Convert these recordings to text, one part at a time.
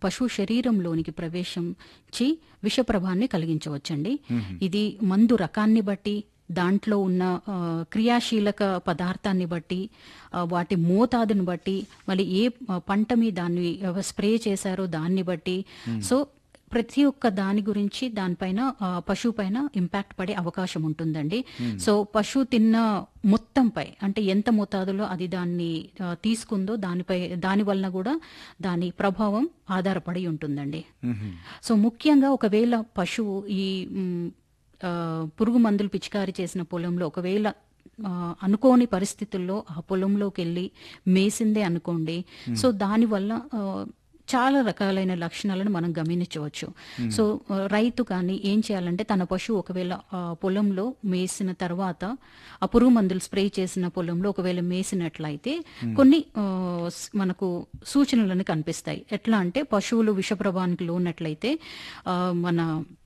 పశువు శరీరంలోనికి ప్రవేశించి విషప్రభాన్ని కలిగించవచ్చండి ఇది మందు రకాన్ని బట్టి దాంట్లో ఉన్న ఆ, క్రియాశీలక పదార్థాన్ని బట్టి ఆ, వాటి మోతాదుని బట్టి మళ్ళీ ఏ ఆ, పంట మీద దాన్ని ఆ, స్ప్రే చేశారో దాన్ని బట్టి సో ప్రతి ఒక్క దాని గురించి దానిపైన ఆ, పశువు పైన ఇంపాక్ట్ పడే అవకాశం ఉంటుందండి సో పశువు తిన్న మొత్తంపై అంటే ఎంత మోతాదులో అది దాన్ని ఆ, తీసుకుందో దానిపై దాని వలన కూడా దాని ప్రభావం ఆధారపడి ఉంటుందండి సో ముఖ్యంగా ఒకవేళ పశువు ఈ మ్, ఆ, పురుగు మందులు పిచికారి చేసిన పొలంలో ఒకవేళ ఆ, అనుకోని పరిస్థితుల్లో ఆ పొలంలోకి వెళ్ళి మేసిందే అనుకోండి సో దానివల్ల ఆ, చాలా రకాలైన లక్షణాలను మనం గమనించవచ్చు సో ఆ, రైతు కానీ ఏం చేయాలంటే తన పశువు ఒకవేళ ఆ, పొలంలో మేసిన తర్వాత ఆ పురుగు మందులు స్ప్రే చేసిన పొలంలో ఒకవేళ మేసినట్లయితే కొన్ని ఆ, స్- మనకు సూచనలను కనిపిస్తాయి ఎట్లా అంటే పశువులు విషప్రభానికి లోనట్లయితే ఆ, మన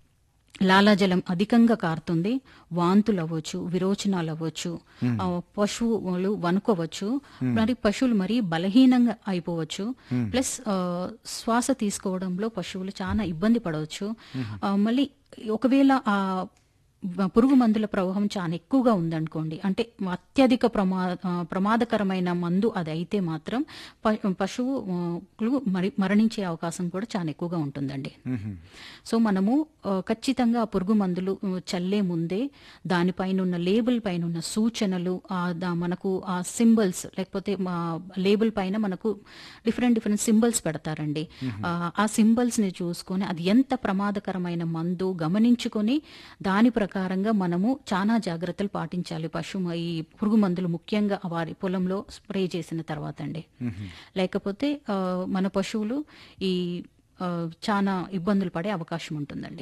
లాలాజలం అధికంగా కారుతుంది వాంతులు అవ్వచ్చు విరోచనాలు అవ్వచ్చు ఆ, పశువులు వనుకోవచ్చు మరి పశువులు మరీ బలహీనంగా అయిపోవచ్చు ప్లస్ ఆ, శ్వాస తీసుకోవడంలో పశువులు చాలా ఇబ్బంది పడవచ్చు ఆ, మళ్ళీ ఒకవేళ ఆ పురుగు మందుల ప్రవాహం చాలా ఎక్కువగా ఉందనుకోండి అంటే అత్యధిక ప్రమా ఆ, ప్రమాదకరమైన మందు అది అయితే మాత్రం ప- పశువులు మరి మరణించే అవకాశం కూడా చాలా ఎక్కువగా ఉంటుందండి సో మనము ఆ, ఖచ్చితంగా ఆ పురుగు మందులు ఆ, చల్లే ముందే దానిపైన ఉన్న లేబుల్ పైన ఉన్న సూచనలు ఆ దా- మనకు ఆ సింబల్స్ లేకపోతే మా లేబుల్ పైన మనకు డిఫరెంట్ డిఫరెంట్ సింబల్స్ పెడతారండి ఆ, ఆ సింబల్స్ ని చూసుకొని అది ఎంత ప్రమాదకరమైన మందు గమనించుకొని దాని ప్రకారంగా మనము చాలా జాగ్రత్తలు పాటించాలి పశు ఈ పురుగు మందులు ముఖ్యంగా వారి పొలంలో స్ప్రే చేసిన తర్వాత అండి లేకపోతే ఆ, మన పశువులు ఈ ఆ, చాలా ఇబ్బందులు పడే అవకాశం ఉంటుందండి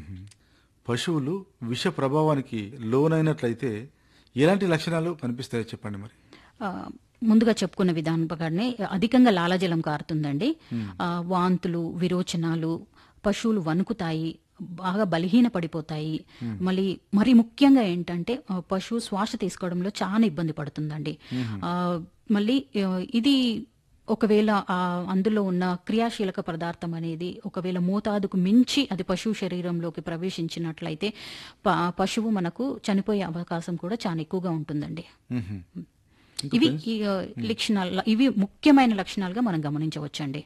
పశువులు విష ప్రభావానికి లోనైనట్లయితే ఎలాంటి లక్షణాలు కనిపిస్తాయో చెప్పండి మరి ఆ, ముందుగా చెప్పుకున్న విధానం ప్రకారమే అధికంగా లాలాజలం కారుతుందండి ఆ, వాంతులు విరోచనాలు పశువులు వణుకుతాయి బాగా బలహీన పడిపోతాయి మళ్ళీ మరి ముఖ్యంగా ఏంటంటే ఆ, పశువు శ్వాస తీసుకోవడంలో చాలా ఇబ్బంది పడుతుందండి ఆ, మళ్ళీ ఆ, ఇది ఒకవేళ ఆ అందులో ఉన్న క్రియాశీలక పదార్థం అనేది ఒకవేళ మోతాదుకు మించి అది పశువు శరీరంలోకి ప్రవేశించినట్లయితే ప- పశువు మనకు చనిపోయే అవకాశం కూడా చాలా ఎక్కువగా ఉంటుందండి మ్మ్. ఇవి ఈ, ఆ, లక్షణాలు ఇవి ముఖ్యమైన లక్షణాలుగా మనం గమనించవచ్చండి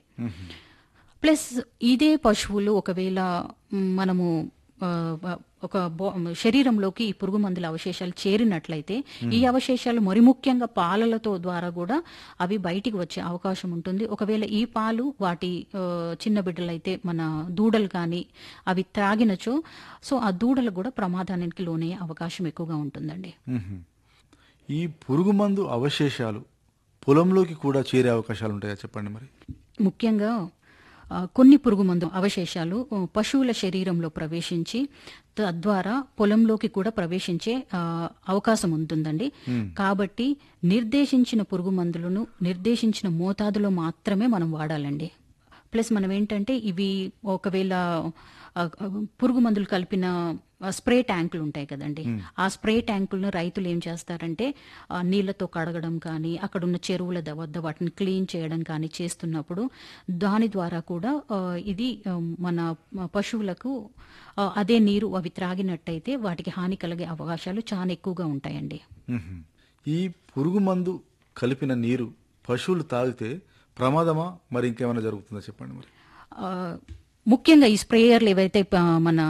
ప్లస్ ఇదే పశువులు ఒకవేళ మ్, మనము ఆ, ఒక బో- శరీరంలోకి ఈ పురుగు మందుల అవశేషాలు చేరినట్లయితే ఈ అవశేషాలు మరి ముఖ్యంగా పాలలతో ద్వారా కూడా అవి బయటికి వచ్చే అవకాశం ఉంటుంది ఒకవేళ ఈ పాలు వాటి ఆ, చిన్న బిడ్డలైతే మన దూడలు కానీ అవి త్రాగినచో సో ఆ దూడలు కూడా ప్రమాదానికి లోనయ్యే అవకాశం ఎక్కువగా ఉంటుందండి మ్మ్. ఈ పురుగు మందు అవశేషాలు పొలంలోకి కూడా చేరే అవకాశాలు ఉంటాయా చెప్పండి మరి ముఖ్యంగా ఆ, కొన్ని పురుగు మందు అవశేషాలు ఆ, పశువుల శరీరంలో ప్రవేశించి తద్వారా పొలంలోకి కూడా ప్రవేశించే ఆ, అవకాశం ఉంటుందండి కాబట్టి నిర్దేశించిన పురుగు మందులను నిర్దేశించిన మోతాదులో మాత్రమే మనం వాడాలండి ప్లస్ మనం ఏంటంటే ఇవి ఒకవేళ ఆ, పురుగు మందులు కలిపిన ఆ, స్ప్రే ట్యాంకులు ఉంటాయి కదండి ఆ స్ప్రే ట్యాంకులను రైతులు ఏం చేస్తారంటే ఆ, నీళ్లతో కడగడం కానీ అక్కడ ఉన్న చెరువుల ద- వద్ద వాటిని క్లీన్ చేయడం కానీ చేస్తున్నప్పుడు దాని ద్వారా కూడా ఆ, ఇది ఆ, మన పశువులకు ఆ, అదే నీరు అవి త్రాగినట్టయితే వాటికి హాని కలిగే అవకాశాలు చాలా ఎక్కువగా ఉంటాయండి మ్మ్. ఈ పురుగు మందు కలిపిన నీరు పశువులు తాగితే ప్రమాదమా మరి ఇంకేమైనా జరుగుతుందా చెప్పండి మరి ఆ, ముఖ్యంగా ఈ స్ప్రేయర్లు ఏవైతే ప- మన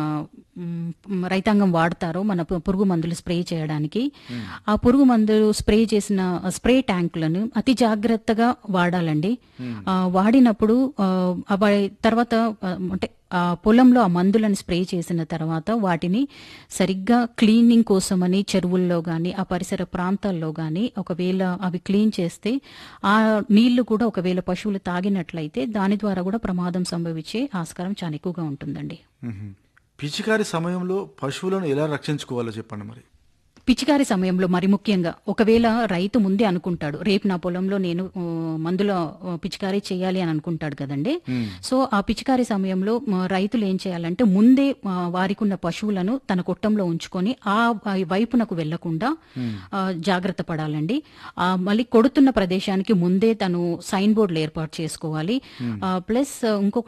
మ్, రైతాంగం వాడతారో మన పు- పురుగు మందులు స్ప్రే చేయడానికి ఆ పురుగు మందులు స్ప్రే చేసిన స్ప్రే ట్యాంకులను అతి జాగ్రత్తగా వాడాలండి ఆ, వాడినప్పుడు ఆ, అవి తర్వాత ఆ, అంటే ఆ పొలంలో ఆ మందులను స్ప్రే చేసిన తర్వాత వాటిని సరిగ్గా క్లీనింగ్ కోసమని చెరువుల్లో గాని ఆ పరిసర ప్రాంతాల్లో గాని ఒకవేళ అవి క్లీన్ చేస్తే ఆ నీళ్లు కూడా ఒకవేళ పశువులు తాగినట్లయితే దాని ద్వారా కూడా ప్రమాదం సంభవించే ఆస్కారం చాలా ఎక్కువగా ఉంటుందండి మ్మ్. పిచికారి సమయంలో పశువులను ఎలా రక్షించుకోవాలో చెప్పండి మరి పిచికారి సమయంలో మరి ముఖ్యంగా ఒకవేళ రైతు ముందే అనుకుంటాడు రేపు నా పొలంలో నేను ఆ, మందుల ఆ, పిచికారీ చేయాలి అని అనుకుంటాడు కదండి సో ఆ పిచికారి సమయంలో ఆ, రైతులు ఏం చేయాలంటే ముందే ఆ, వారికి ఉన్న పశువులను తన కొట్టంలో ఉంచుకొని ఆ ఆ వైపునకు వెళ్లకుండా ఆ, జాగ్రత్త పడాలండి ఆ, మళ్ళీ కొడుతున్న ప్రదేశానికి ముందే తను సైన్ బోర్డులు ఏర్పాటు చేసుకోవాలి ప్లస్ ఇంకొక